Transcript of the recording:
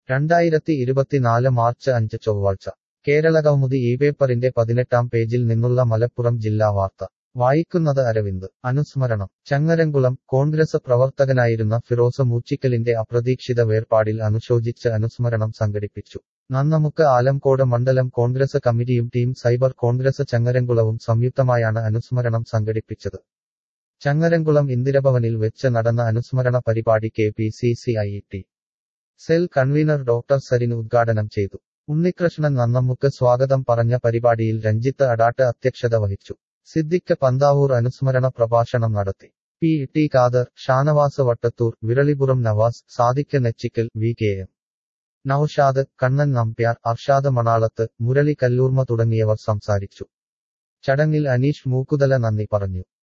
രണ്ടായിരത്തി ഇരുപത്തിനാല് മാർച്ച് അഞ്ച് ചൊവ്വാഴ്ച കേരളകൗമുദി ഈ പേപ്പറിന്റെ പതിനെട്ടാം പേജിൽ നിന്നുള്ള മലപ്പുറം ജില്ലാ വാർത്ത വായിക്കുന്നത് അരവിന്ദ് അനുസ്മരണം ചങ്ങരംകുളം കോൺഗ്രസ് പ്രവർത്തകനായിരുന്ന ഫിറോസ് മൂച്ചിക്കലിന്റെ അപ്രതീക്ഷിത വേർപാടിൽ അനുശോചിച്ച് അനുസ്മരണം സംഘടിപ്പിച്ചു നന്നമുക്ക് ആലംകോട് മണ്ഡലം കോൺഗ്രസ് കമ്മിറ്റിയും ടീം സൈബർ കോൺഗ്രസ് ചങ്ങരംകുളവും സംയുക്തമായാണ് അനുസ്മരണം സംഘടിപ്പിച്ചത് ചങ്ങരംകുളം ഇന്ദിരഭവനിൽ വെച്ച് നടന്ന അനുസ്മരണ പരിപാടി K P C C I T cell convenor doctor Sarin ഉദ്ഘാടനം ചെയ്തു ഉണ്ണികൃഷ്ണൻ നന്നമുക്ക് സ്വാഗതം പറഞ്ഞ പരിപാടിയിൽ രഞ്ജിത്ത് അടാട്ട് അധ്യക്ഷത വഹിച്ചു സിദ്ദിഖ് പന്താവൂർ അനുസ്മരണ പ്രഭാഷണം നടത്തി P T Khader Shanavas Vattathur Viralipuram Navas Sadiq Nechikkal V K M Noushad Kannan Nambiar Arshad Manalath Murali Kalloorma തുടങ്ങിയവർ സംസാരിച്ചു ചടങ്ങിൽ അനീഷ് മൂക്കുതല നന്ദി പറഞ്ഞു